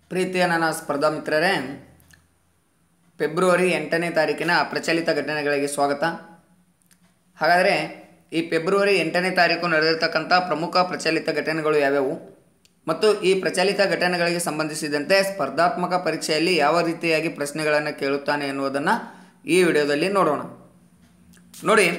ಪ್ರೀತಿಯ ನನ್ನ ಸ್ಪರ್ಧಾ ಮಿತ್ರರೇ ಫೆಬ್ರವರಿ ಎಂಟನೇ ತಾರೀಕಿನ ಪ್ರಚಲಿತ ಘಟನೆಗಳಿಗೆ ಸ್ವಾಗತ ಹಾಗಾದರೆ ಈ ಫೆಬ್ರವರಿ ಎಂಟನೇ ತಾರೀಕು ನಡೆದಿರ್ತಕ್ಕಂಥ ಪ್ರಮುಖ ಪ್ರಚಲಿತ ಘಟನೆಗಳು ಯಾವ್ಯಾವು ಮತ್ತು ಈ ಪ್ರಚಲಿತ ಘಟನೆಗಳಿಗೆ ಸಂಬಂಧಿಸಿದಂತೆ ಸ್ಪರ್ಧಾತ್ಮಕ ಪರೀಕ್ಷೆಯಲ್ಲಿ ಯಾವ ರೀತಿಯಾಗಿ ಪ್ರಶ್ನೆಗಳನ್ನು ಕೇಳುತ್ತಾನೆ ಎನ್ನುವುದನ್ನು ಈ ವಿಡಿಯೋದಲ್ಲಿ ನೋಡೋಣ ನೋಡಿ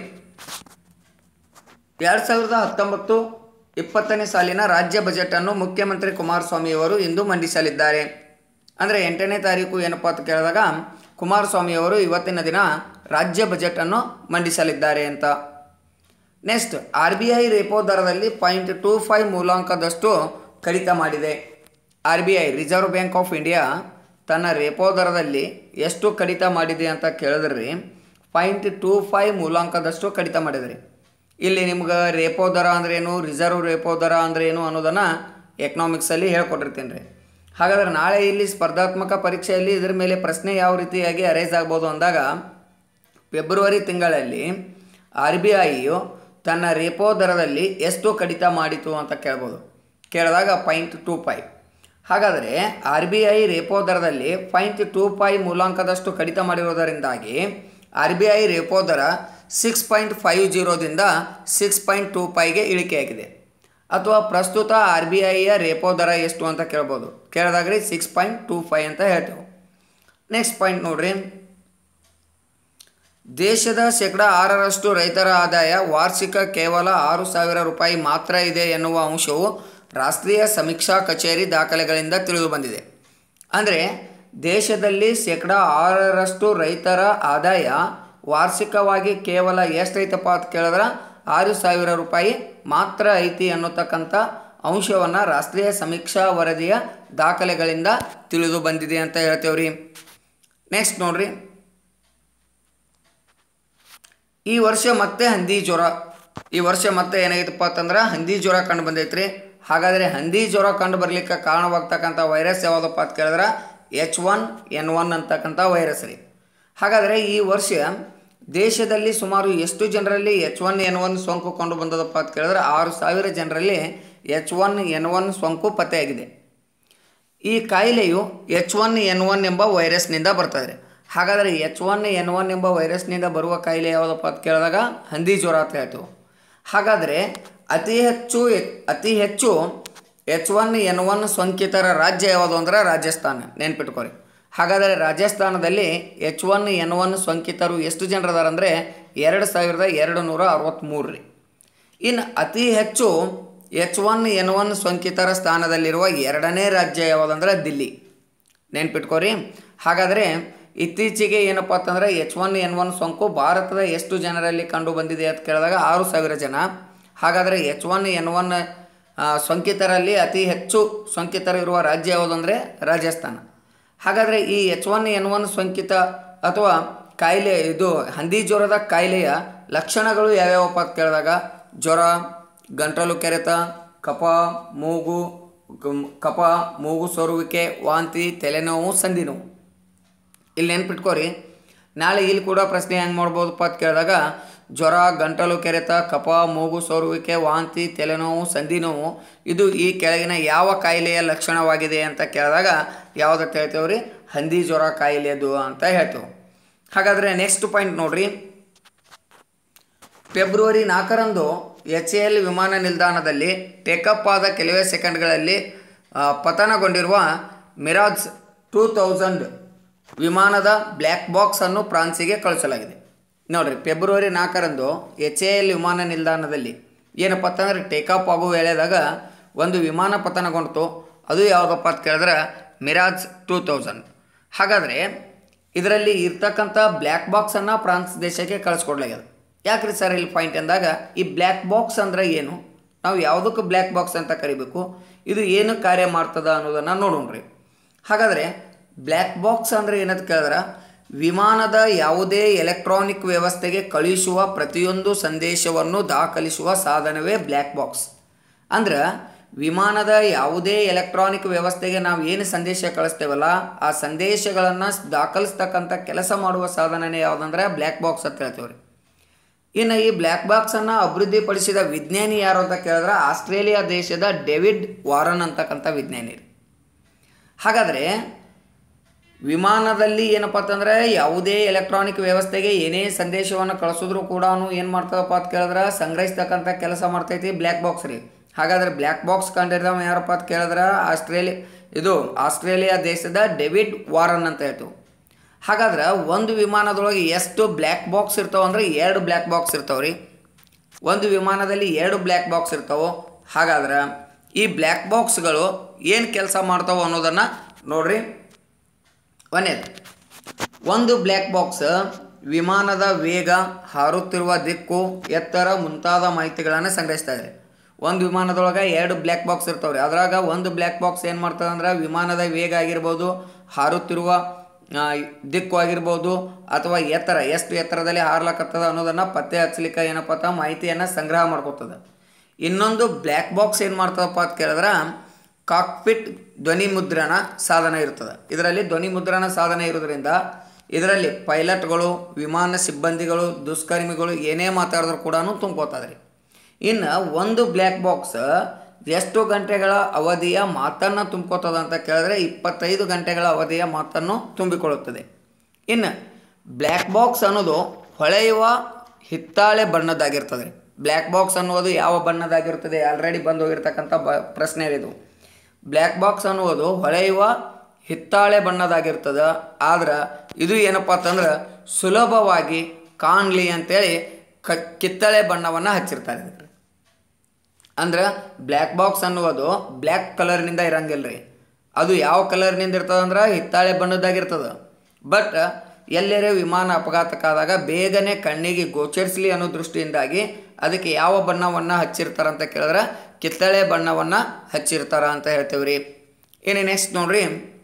ಎರಡು ಸಾವಿರದ ಹತ್ತೊಂಬತ್ತು ಇಪ್ಪತ್ತನೇ ಸಾಲಿನ ರಾಜ್ಯ ಬಜೆಟನ್ನು ಮುಖ್ಯಮಂತ್ರಿ ಕುಮಾರಸ್ವಾಮಿಯವರು ಇಂದು ಮಂಡಿಸಲಿದ್ದಾರೆ ಅಂದರೆ ಎಂಟನೇ ತಾರೀಕು ಏನಪ್ಪ ಅಂತ ಕೇಳಿದಾಗ ಕುಮಾರಸ್ವಾಮಿಯವರು ಇವತ್ತಿನ ದಿನ ರಾಜ್ಯ ಬಜೆಟನ್ನು ಮಂಡಿಸಲಿದ್ದಾರೆ ಅಂತ next R B I repo ದರದಲ್ಲಿ ಪಾಯಿಂಟ್ ಟೂ ಫೈವ್ ಮೂಲಾಂಕದಷ್ಟು ಕಡಿತ ಮಾಡಿದೆ R B I Reserve Bank of India ತನ್ನ ರೆಪೋ ದರದಲ್ಲಿ ಎಷ್ಟು ಕಡಿತ ಮಾಡಿದೆ ಅಂತ ಕೇಳಿದ್ರಿ ಪಾಯಿಂಟ್ ಟೂ ಫೈವ್ ಮೂಲಾಂಕದಷ್ಟು ಕಡಿತ ಮಾಡಿದ್ರಿ ಇಲ್ಲಿ ನಿಮ್ಗೆ ರೇಪೋ ದರ ಅಂದ್ರೇನು ರಿಸರ್ವ್ ರೇಪೋ ದರ ಅಂದ್ರೇನು ಅನ್ನೋದನ್ನು ಎಕನಾಮಿಕ್ಸಲ್ಲಿ ಹೇಳ್ಕೊಟ್ಟಿರ್ತೀನಿ ರೀ ಹಾಗಾದ್ರೆ ನಾಳೆ ಇಲ್ಲಿ ಸ್ಪರ್ಧಾತ್ಮಕ ಪರೀಕ್ಷೆಯಲ್ಲಿ ಇದರ ಮೇಲೆ ಪ್ರಶ್ನೆ ಯಾವ ರೀತಿಯಾಗಿ ಅರೇಸ್ ಆಗ್ಬೋದು ಅಂದಾಗ ಫೆಬ್ರವರಿ ತಿಂಗಳಲ್ಲಿ ಆರ್ ಬಿ ಐಯು ತನ್ನ ರೇಪೋ ದರದಲ್ಲಿ ಎಷ್ಟು ಕಡಿತ ಮಾಡಿತು ಅಂತ ಕೇಳ್ಬೋದು ಕೇಳಿದಾಗ ಪಾಯಿಂಟ್ ಟೂ ಫೈವ್ ಹಾಗಾದರೆ ಆರ್ ಬಿ ಐ ರೇಪೋ ದರದಲ್ಲಿ ಪಾಯಿಂಟ್ ಟೂ ಫೈವ್ ಮೂಲಾಂಕದಷ್ಟು ಕಡಿತ ಮಾಡಿರೋದರಿಂದಾಗಿ ಆರ್ ಬಿ ಐ ರೇಪೋ ದರ ಸಿಕ್ಸ್ ಪಾಯಿಂಟ್ ಫೈವ್ ಜೀರೋದಿಂದ ಸಿಕ್ಸ್ ಪಾಯಿಂಟ್ ಟೂ ಫೈವ್ಗೆ ಇಳಿಕೆಯಾಗಿದೆ ಅಥವಾ ಪ್ರಸ್ತುತ ಆರ್ ಬಿ ಐಯ ರೇಪೋ ದರ ಎಷ್ಟು ಅಂತ ಕೇಳ್ಬೋದು ಕೇಳಿದಾಗ ರೀ ಸಿಕ್ಸ್ ಪಾಯಿಂಟ್ ಟೂ ಫೈವ್ ಅಂತ ಹೇಳ್ತೇವೆ ನೆಕ್ಸ್ಟ್ ಪಾಯಿಂಟ್ ನೋಡ್ರಿ ದೇಶದ ಶೇಕಡ ಆರರಷ್ಟು ರೈತರ ಆದಾಯ ವಾರ್ಷಿಕ ಕೇವಲ ಆರು ಸಾವಿರ ರೂಪಾಯಿ ಮಾತ್ರ ಇದೆ ಎನ್ನುವ ಅಂಶವು ರಾಷ್ಟ್ರೀಯ ಸಮೀಕ್ಷಾ ಕಚೇರಿ ದಾಖಲೆಗಳಿಂದ ತಿಳಿದು ಬಂದಿದೆ ಅಂದರೆ ದೇಶದಲ್ಲಿ ಶೇಕಡ ಆರರಷ್ಟು ರೈತರ ಆದಾಯ ವಾರ್ಷಿಕವಾಗಿ ಕೇವಲ ಎಷ್ಟೈತಪ್ಪ ಅಂತ ಕೇಳಿದ್ರೆ ಆರು ಸಾವಿರ ರೂಪಾಯಿ ಮಾತ್ರ ಐತಿ ಅನ್ನೋತಕ್ಕಂಥ ಅಂಶವನ್ನು ರಾಷ್ಟ್ರೀಯ ಸಮೀಕ್ಷಾ ವರದಿಯ ದಾಖಲೆಗಳಿಂದ ತಿಳಿದು ಬಂದಿದೆ ಅಂತ ಹೇಳ್ತೇವ್ರಿ ನೆಕ್ಸ್ಟ್ ನೋಡ್ರಿ ಈ ವರ್ಷ ಮತ್ತೆ ಹಂದಿ ಜ್ವರ ಈ ವರ್ಷ ಮತ್ತೆ ಏನಾಗಿತ್ತಪ್ಪ ಅಂತಂದ್ರೆ ಹಂದಿ ಜ್ವರ ಕಂಡು ಬಂದೈತ್ರಿ ಹಾಗಾದರೆ ಹಂದಿ ಜ್ವರ ಕಂಡು ಬರಲಿಕ್ಕೆ ಕಾರಣವಾಗ್ತಕ್ಕಂಥ ವೈರಸ್ ಯಾವುದಪ್ಪ ಅಂತ ಕೇಳಿದ್ರೆ ಎಚ್ ಒನ್ ಎನ್ ಒನ್ ಅಂತಕ್ಕಂಥ ವೈರಸ್ ರೀ ಹಾಗಾದರೆ ಈ ವರ್ಷ ದೇಶದಲ್ಲಿ ಸುಮಾರು ಎಷ್ಟು ಜನರಲ್ಲಿ ಎಚ್ ಒನ್ ಎನ್ ಒನ್ ಸೋಂಕು ಕಂಡು ಬಂದದಪ್ಪ ಅಂತ ಕೇಳಿದ್ರೆ ಆರು ಸಾವಿರ ಜನರಲ್ಲಿ ಎಚ್ ಒನ್ ಎನ್ ಒನ್ ಸೋಂಕು ಪತ್ತೆಯಾಗಿದೆ ಈ ಕಾಯಿಲೆಯು ಎಚ್ ಒನ್ ಎನ್ ಒನ್ ಎಂಬ ವೈರಸ್ನಿಂದ ಬರ್ತದೆ ಹಾಗಾದರೆ ಎಚ್ ಒನ್ ಎನ್ ಒನ್ ಎಂಬ ವೈರಸ್ನಿಂದ ಬರುವ ಕಾಯಿಲೆ ಯಾವುದಪ್ಪ ಅಂತ ಕೇಳಿದಾಗ ಹಂದಿ ಜ್ವರ ಅಂತ ಹೇಳ್ತೀವಿ ಹಾಗಾದರೆ ಅತಿ ಹೆಚ್ಚು ಅತಿ ಹೆಚ್ಚು ಎಚ್ ಒನ್ ಎನ್ ಒನ್ ಸೋಂಕಿತರ ರಾಜ್ಯ ಯಾವುದು ಅಂದ್ರೆ ರಾಜಸ್ಥಾನ ನೆನ್ಪಿಟ್ಕೊರಿ ಹಾಗಾದರೆ ರಾಜಸ್ಥಾನದಲ್ಲಿ ಎಚ್ ಒನ್ ಎನ್ ಒನ್ ಸೋಂಕಿತರು ಎಷ್ಟು ಜನರದಾರ ಅಂದರೆ ಎರಡು ಸಾವಿರದ ಎರಡು ನೂರ ಅರವತ್ತ್ಮೂರು ರೀ ಇನ್ನು ಅತಿ ಹೆಚ್ಚು ಎಚ್ ಒನ್ ಎನ್ ಒನ್ ಸೋಂಕಿತರ ಸ್ಥಾನದಲ್ಲಿರುವ ಎರಡನೇ ರಾಜ್ಯ ಯಾವುದಂದ್ರೆ ದಿಲ್ಲಿ ನೆನ್ಪಿಟ್ಕೋರಿ ಹಾಗಾದರೆ ಇತ್ತೀಚೆಗೆ ಏನಪ್ಪ ಅಂತಂದರೆ ಎಚ್ ಒನ್ ಎನ್ ಒನ್ ಸೋಂಕು ಭಾರತದ ಎಷ್ಟು ಜನರಲ್ಲಿ ಕಂಡು ಬಂದಿದೆ ಅಂತ ಕೇಳಿದಾಗ ಆರು ಸಾವಿರ ಜನ ಹಾಗಾದರೆ ಎಚ್ ಒನ್ ಎನ್ ಒನ್ ಸೋಂಕಿತರಲ್ಲಿ ಅತಿ ಹೆಚ್ಚು ಸೋಂಕಿತರು ಇರುವ ರಾಜ್ಯ ಯಾವುದಂದರೆ ರಾಜಸ್ಥಾನ ಹಾಗಾದರೆ ಈ ಎಚ್ ಒನ್ ಎನ್ ಒನ್ ಸೋಂಕಿತ ಅಥವಾ ಕಾಯಿಲೆ ಇದು ಹಂದಿ ಜ್ವರದ ಕಾಯಿಲೆಯ ಲಕ್ಷಣಗಳು ಯಾವ್ಯಾವಪ್ಪ ಅಂತ ಕೇಳಿದಾಗ ಜ್ವರ ಗಂಟಲು ಕೆರೆತ ಕಫ ಮೂಗು ಕಫ ಮೂಗು ಸೋರುವಿಕೆ ವಾಂತಿ ತಲೆನೋವು ಸಂಧಿ ನೋವು ಇಲ್ಲಿ ನೆನ್ಪಿಟ್ಕೋರಿ ನಾಳೆ ಇಲ್ಲಿ ಕೂಡ ಪ್ರಶ್ನೆ ಹೆಂಗೆ ಮಾಡ್ಬೋದಪ್ಪ ಅಂತ ಕೇಳಿದಾಗ ಜ್ವರ ಗಂಟಲು ಕೆರೆತ ಕಫ ಮೂಗು ಸೋರುವಿಕೆ ವಾಂತಿ ತಲೆನೋವು ಸಂಧಿ ನೋವು ಇದು ಈ ಕೆಳಗಿನ ಯಾವ ಕಾಯಿಲೆಯ ಲಕ್ಷಣವಾಗಿದೆ ಅಂತ ಕೇಳಿದಾಗ ಯಾವುದಕ್ಕೆ ಹೇಳ್ತೇವೆ ರೀ ಹಂದಿ ಜ್ವರ ಕಾಯಿಲೆದು ಅಂತ ಹೇಳ್ತೇವೆ ಹಾಗಾದರೆ ನೆಕ್ಸ್ಟ್ ಪಾಯಿಂಟ್ ನೋಡ್ರಿ ಫೆಬ್ರವರಿ ನಾಲ್ಕರಂದು ಎಚ್ ಎ ಎಲ್ ವಿಮಾನ ನಿಲ್ದಾಣದಲ್ಲಿ ಟೇಕಪ್ ಆದ ಕೆಲವೇ ಸೆಕೆಂಡ್ಗಳಲ್ಲಿ ಪತನಗೊಂಡಿರುವ ಮಿರಾಜ್ ಟೂ ತೌಸಂಡ್ ವಿಮಾನದ ಬ್ಲ್ಯಾಕ್ ಬಾಕ್ಸನ್ನು ಫ್ರಾನ್ಸಿಗೆ ಕಳಿಸಲಾಗಿದೆ ನೋಡಿರಿ ಫೆಬ್ರವರಿ ನಾಲ್ಕರಂದು ಎಚ್ ಎ ಎಲ್ ವಿಮಾನ ನಿಲ್ದಾಣದಲ್ಲಿ ಏನಪ್ಪ ಅಂತಂದ್ರೆ ಟೇಕಪ್ ಆಗುವ ವೇಳೆದಾಗ ಒಂದು ವಿಮಾನ ಪತನಗೊಂಡಿತು ಅದು ಯಾವುದಪ್ಪ ಅಂತ ಕೇಳಿದ್ರೆ ಮಿರಾಜ್ ಟೂ ತೌಸಂಡ್ ಹಾಗಾದರೆ ಇದರಲ್ಲಿ ಇರ್ತಕ್ಕಂಥ ಬ್ಲ್ಯಾಕ್ ಬಾಕ್ಸನ್ನು ಫ್ರಾನ್ಸ್ ದೇಶಕ್ಕೆ ಕಳಿಸ್ಕೊಡ್ಲಾಗ್ಯದ ಯಾಕ್ರಿ ಸರ್ ಇಲ್ಲಿ ಪಾಯಿಂಟ್ ಅಂದಾಗ ಈ ಬ್ಲ್ಯಾಕ್ ಬಾಕ್ಸ್ ಅಂದರೆ ಏನು ನಾವು ಯಾವುದಕ್ಕೆ ಬ್ಲ್ಯಾಕ್ ಬಾಕ್ಸ್ ಅಂತ ಕರಿಬೇಕು ಇದು ಏನು ಕಾರ್ಯ ಮಾಡ್ತದ ಅನ್ನೋದನ್ನು ನೋಡೋಣ್ರಿ ಹಾಗಾದರೆ ಬ್ಲ್ಯಾಕ್ ಬಾಕ್ಸ್ ಅಂದರೆ ಏನಂತ ಕೇಳಿದ್ರೆ ವಿಮಾನದ ಯಾವುದೇ ಎಲೆಕ್ಟ್ರಾನಿಕ್ ವ್ಯವಸ್ಥೆಗೆ ಕಳುಹಿಸುವ ಪ್ರತಿಯೊಂದು ಸಂದೇಶವನ್ನು ದಾಖಲಿಸುವ ಸಾಧನವೇ ಬ್ಲ್ಯಾಕ್ ಬಾಕ್ಸ್ ಅಂದ್ರೆ ವಿಮಾನದ ಯಾವುದೇ ಎಲೆಕ್ಟ್ರಾನಿಕ್ ವ್ಯವಸ್ಥೆಗೆ ನಾವು ಏನು ಸಂದೇಶ ಕಳಿಸ್ತೇವಲ್ಲ ಆ ಸಂದೇಶಗಳನ್ನು ದಾಖಲಿಸ್ತಕ್ಕಂಥ ಕೆಲಸ ಮಾಡುವ ಸಾಧನನೇ ಯಾವುದಂದ್ರೆ ಬ್ಲ್ಯಾಕ್ ಬಾಕ್ಸ್ ಅಂತ ಹೇಳ್ತೇವೆ ರೀ ಇನ್ನು ಈ ಬ್ಲ್ಯಾಕ್ ಬಾಕ್ಸನ್ನು ಅಭಿವೃದ್ಧಿಪಡಿಸಿದ ವಿಜ್ಞಾನಿ ಯಾರು ಅಂತ ಕೇಳಿದ್ರೆ ಆಸ್ಟ್ರೇಲಿಯಾ ದೇಶದ ಡೇವಿಡ್ ವಾರನ್ ಅಂತಕ್ಕಂಥ ವಿಜ್ಞಾನಿ ರೀ ಹಾಗಾದರೆ ವಿಮಾನದಲ್ಲಿ ಏನಪ್ಪ ಅಂತಂದ್ರೆ ಯಾವುದೇ ಎಲೆಕ್ಟ್ರಾನಿಕ್ ವ್ಯವಸ್ಥೆಗೆ ಏನೇ ಸಂದೇಶವನ್ನು ಕಳಿಸಿದ್ರು ಕೂಡ ಏನು ಮಾಡ್ತದಪ್ಪ ಅಂತ ಕೇಳಿದ್ರೆ ಸಂಗ್ರಹಿಸ್ತಕ್ಕಂಥ ಕೆಲಸ ಮಾಡ್ತೈತಿ ಬ್ಲ್ಯಾಕ್ ಬಾಕ್ಸ್ ರೀ ಹಾಗಾದ್ರೆ ಬ್ಲ್ಯಾಕ್ ಬಾಕ್ಸ್ ಕಂಡಿಡ್ದವ ಯಾರಪ್ಪ ಅಂತ ಕೇಳಿದ್ರೆ ಆಸ್ಟ್ರೇಲಿಯಾ ಇದು ಆಸ್ಟ್ರೇಲಿಯಾ ದೇಶದ ಡೇವಿಡ್ ವಾರನ್ ಅಂತ ಹೇಳ್ತು ಹಾಗಾದ್ರೆ ಒಂದು ವಿಮಾನದೊಳಗೆ ಎಷ್ಟು ಬ್ಲ್ಯಾಕ್ ಬಾಕ್ಸ್ ಇರ್ತಾವ ಅಂದ್ರೆ ಎರಡು ಬ್ಲ್ಯಾಕ್ ಬಾಕ್ಸ್ ಇರ್ತಾವ ರೀ ಒಂದು ವಿಮಾನದಲ್ಲಿ ಎರಡು ಬ್ಲ್ಯಾಕ್ ಬಾಕ್ಸ್ ಇರ್ತಾವೆ ಹಾಗಾದ್ರೆ ಈ ಬ್ಲ್ಯಾಕ್ ಬಾಕ್ಸ್ಗಳು ಏನು ಕೆಲಸ ಮಾಡ್ತಾವೆ ಅನ್ನೋದನ್ನು ನೋಡ್ರಿ ಒಂದೇದು ಒಂದು ಬ್ಲ್ಯಾಕ್ ಬಾಕ್ಸ್ ವಿಮಾನದ ವೇಗ ಹಾರುತ್ತಿರುವ ದಿಕ್ಕು ಎತ್ತರ ಮುಂತಾದ ಮಾಹಿತಿಗಳನ್ನು ಸಂಗ್ರಹಿಸ್ತಾ ಇದೆ ಒಂದು ವಿಮಾನದೊಳಗೆ ಎರಡು ಬ್ಲ್ಯಾಕ್ ಬಾಕ್ಸ್ ಇರ್ತಾವ್ರಿ ಅದ್ರಾಗ ಒಂದು ಬ್ಲ್ಯಾಕ್ ಬಾಕ್ಸ್ ಏನು ಮಾಡ್ತದೆ ಅಂದ್ರೆ ವಿಮಾನದ ವೇಗ ಆಗಿರ್ಬೋದು ಹಾರುತ್ತಿರುವ ಆ, ದಿಕ್ಕು ಆಗಿರ್ಬೋದು ಅಥವಾ ಎತ್ತರ ಎಷ್ಟು ಎತ್ತರದಲ್ಲಿ ಹಾರ್ಲಕತ್ತದ ಅನ್ನೋದನ್ನು ಪತ್ತೆ ಹಚ್ಚಲಿಕ್ಕೆ ಏನಪ್ಪ ಅಂತ ಮಾಹಿತಿಯನ್ನು ಸಂಗ್ರಹ ಮಾಡ್ಕೊತದೆ ಇನ್ನೊಂದು ಬ್ಲ್ಯಾಕ್ ಬಾಕ್ಸ್ ಏನು ಮಾಡ್ತದಪ್ಪ ಅಂತ ಕೇಳಿದ್ರೆ ಕಾಕ್ಪಿಟ್ ಧ್ವನಿ ಮುದ್ರಣ ಸಾಧನ ಇರ್ತದೆ ಇದರಲ್ಲಿ ಧ್ವನಿ ಮುದ್ರಣ ಸಾಧನ ಇರೋದ್ರಿಂದ ಇದರಲ್ಲಿ ಪೈಲಟ್ಗಳು ವಿಮಾನ ಸಿಬ್ಬಂದಿಗಳು ದುಷ್ಕರ್ಮಿಗಳು ಏನೇ ಮಾತಾಡಿದ್ರು ಕೂಡ ತುಂಬ್ಕೋತದ್ರಿ ಇನ್ನು ಒಂದು ಬ್ಲ್ಯಾಕ್ ಬಾಕ್ಸ್ ಎಷ್ಟು ಗಂಟೆಗಳ ಅವಧಿಯ ಮಾತನ್ನು ತುಂಬ್ಕೋತದ ಅಂತ ಕೇಳಿದ್ರೆ ಇಪ್ಪತ್ತೈದು ಗಂಟೆಗಳ ಅವಧಿಯ ಮಾತನ್ನು ತುಂಬಿಕೊಳ್ಳುತ್ತದೆ ಇನ್ನು ಬ್ಲ್ಯಾಕ್ ಬಾಕ್ಸ್ ಅನ್ನೋದು ಹೊಳೆಯುವ ಹಿತ್ತಾಳೆ ಬಣ್ಣದಾಗಿರ್ತದೆ ಬ್ಲ್ಯಾಕ್ ಬಾಕ್ಸ್ ಅನ್ನೋದು ಯಾವ ಬಣ್ಣದಾಗಿರ್ತದೆ ಆಲ್ರೆಡಿ ಬಂದು ಹೋಗಿರ್ತಕ್ಕಂಥ ಬ ಪ್ರಶ್ನೆ ಇದು ಬ್ಲ್ಯಾಕ್ ಬಾಕ್ಸ್ ಅನ್ನುವುದು ಹೊಳೆಯುವ ಹಿತ್ತಾಳೆ ಬಣ್ಣದಾಗಿರ್ತದೆ ಆದ್ರೆ ಇದು ಏನಪ್ಪ ಅಂತಂದ್ರೆ ಸುಲಭವಾಗಿ ಕಾಣಲಿ ಅಂತೇಳಿ ಕ ಕಿತ್ತಳೆ ಬಣ್ಣವನ್ನು ಹಚ್ಚಿರ್ತಾರೆ ಇದಕ್ಕೆ ಅಂದ್ರೆ ಬ್ಲ್ಯಾಕ್ ಬಾಕ್ಸ್ ಅನ್ನುವುದು ಬ್ಲ್ಯಾಕ್ ಕಲರ್ನಿಂದ ಇರಂಗಿಲ್ಲ ರೀ ಅದು ಯಾವ ಕಲರ್ನಿಂದ ಇರ್ತದೆ ಅಂದ್ರೆ ಹಿತ್ತಾಳೆ ಬಣ್ಣದಾಗಿರ್ತದೆ ಬಟ್ ಎಲ್ಲರೇ ವಿಮಾನ ಅಪಘಾತಕ್ಕಾದಾಗ ಬೇಗನೆ ಕಣ್ಣಿಗೆ ಗೋಚರಿಸಲಿ ಅನ್ನೋ ದೃಷ್ಟಿಯಿಂದಾಗಿ ಅದಕ್ಕೆ ಯಾವ ಬಣ್ಣವನ್ನು ಹಚ್ಚಿರ್ತಾರೆ ಅಂತ ಕೇಳಿದ್ರೆ ಕಿತ್ತಳೆ ಬಣ್ಣವನ್ನು ಹಚ್ಚಿರ್ತಾರ ಅಂತ ಹೇಳ್ತೇವೆ ರೀ ಇನ್ನು ನೆಕ್ಸ್ಟ್ ನೋಡ್ರಿ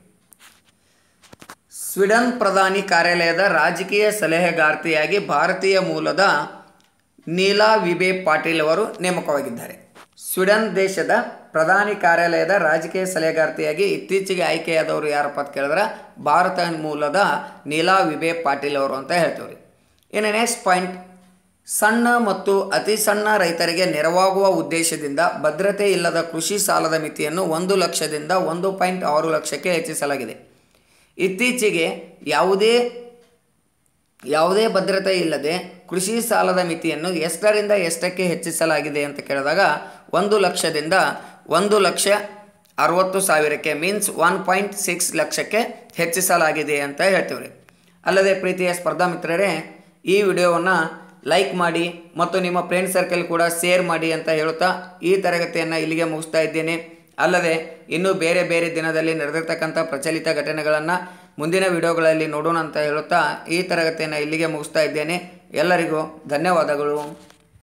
ಸ್ವೀಡನ್ ಪ್ರಧಾನಿ ಕಾರ್ಯಾಲಯದ ರಾಜಕೀಯ ಸಲಹೆಗಾರ್ತಿಯಾಗಿ ಭಾರತೀಯ ಮೂಲದ ನೀಲಾ ವಿಬೆ ಪಾಟೀಲ್ ಅವರು ನೇಮಕವಾಗಿದ್ದಾರೆ ಸ್ವೀಡನ್ ದೇಶದ ಪ್ರಧಾನಿ ಕಾರ್ಯಾಲಯದ ರಾಜಕೀಯ ಸಲಹೆಗಾರ್ತಿಯಾಗಿ ಇತ್ತೀಚೆಗೆ ಆಯ್ಕೆಯಾದವರು ಯಾರಪ್ಪ ಅಂತ ಕೇಳಿದ್ರೆ ಭಾರತ ಮೂಲದ ನೀಲಾ ವಿಬೆ ಪಾಟೀಲ್ ಅವರು ಅಂತ ಹೇಳ್ತೇವೆ ಇನ್ನು ನೆಕ್ಸ್ಟ್ ಪಾಯಿಂಟ್ ಸಣ್ಣ ಮತ್ತು ಅತಿ ಸಣ್ಣ ರೈತರಿಗೆ ನೆರವಾಗುವ ಉದ್ದೇಶದಿಂದ ಭದ್ರತೆ ಇಲ್ಲದ ಕೃಷಿ ಸಾಲದ ಮಿತಿಯನ್ನು ಒಂದು ಲಕ್ಷದಿಂದ ಒಂದು ಪಾಯಿಂಟ್ ಆರು ಲಕ್ಷಕ್ಕೆ ಹೆಚ್ಚಿಸಲಾಗಿದೆ ಇತ್ತೀಚೆಗೆ ಯಾವುದೇ ಯಾವುದೇ ಭದ್ರತೆ ಇಲ್ಲದೆ ಕೃಷಿ ಸಾಲದ ಮಿತಿಯನ್ನು ಎಷ್ಟರಿಂದ ಎಷ್ಟಕ್ಕೆ ಹೆಚ್ಚಿಸಲಾಗಿದೆ ಅಂತ ಕೇಳಿದಾಗ ಒಂದು ಲಕ್ಷದಿಂದ ಒಂದು ಲಕ್ಷ ಅರವತ್ತು ಸಾವಿರಕ್ಕೆ ಮೀನ್ಸ್ ಒನ್ ಪಾಯಿಂಟ್ ಸಿಕ್ಸ್ ಲಕ್ಷಕ್ಕೆ ಹೆಚ್ಚಿಸಲಾಗಿದೆ ಅಂತ ಹೇಳ್ತೀವ್ರಿ ಅಲ್ಲದೆ ಪ್ರೀತಿಯ ಸ್ಪರ್ಧಾ ಮಿತ್ರರೇ ಈ ವಿಡಿಯೋವನ್ನು ಲೈಕ್ ಮಾಡಿ ಮತ್ತು ನಿಮ್ಮ ಫ್ರೆಂಡ್ ಸರ್ಕಲ್ ಕೂಡ ಶೇರ್ ಮಾಡಿ ಅಂತ ಹೇಳುತ್ತಾ ಈ ತರಗತಿಯನ್ನು ಇಲ್ಲಿಗೆ ಮುಗಿಸ್ತಾ ಇದ್ದೇನೆ ಅಲ್ಲದೆ ಇನ್ನೂ ಬೇರೆ ಬೇರೆ ದಿನದಲ್ಲಿ ನಡೆದಿರ್ತಕ್ಕಂಥ ಪ್ರಚಲಿತ ಘಟನೆಗಳನ್ನು ಮುಂದಿನ ವಿಡಿಯೋಗಳಲ್ಲಿ ನೋಡೋಣ ಅಂತ ಹೇಳುತ್ತಾ ಈ ತರಗತಿಯನ್ನು ಇಲ್ಲಿಗೆ ಮುಗಿಸ್ತಾ ಇದ್ದೇನೆ ಎಲ್ಲರಿಗೂ ಧನ್ಯವಾದಗಳು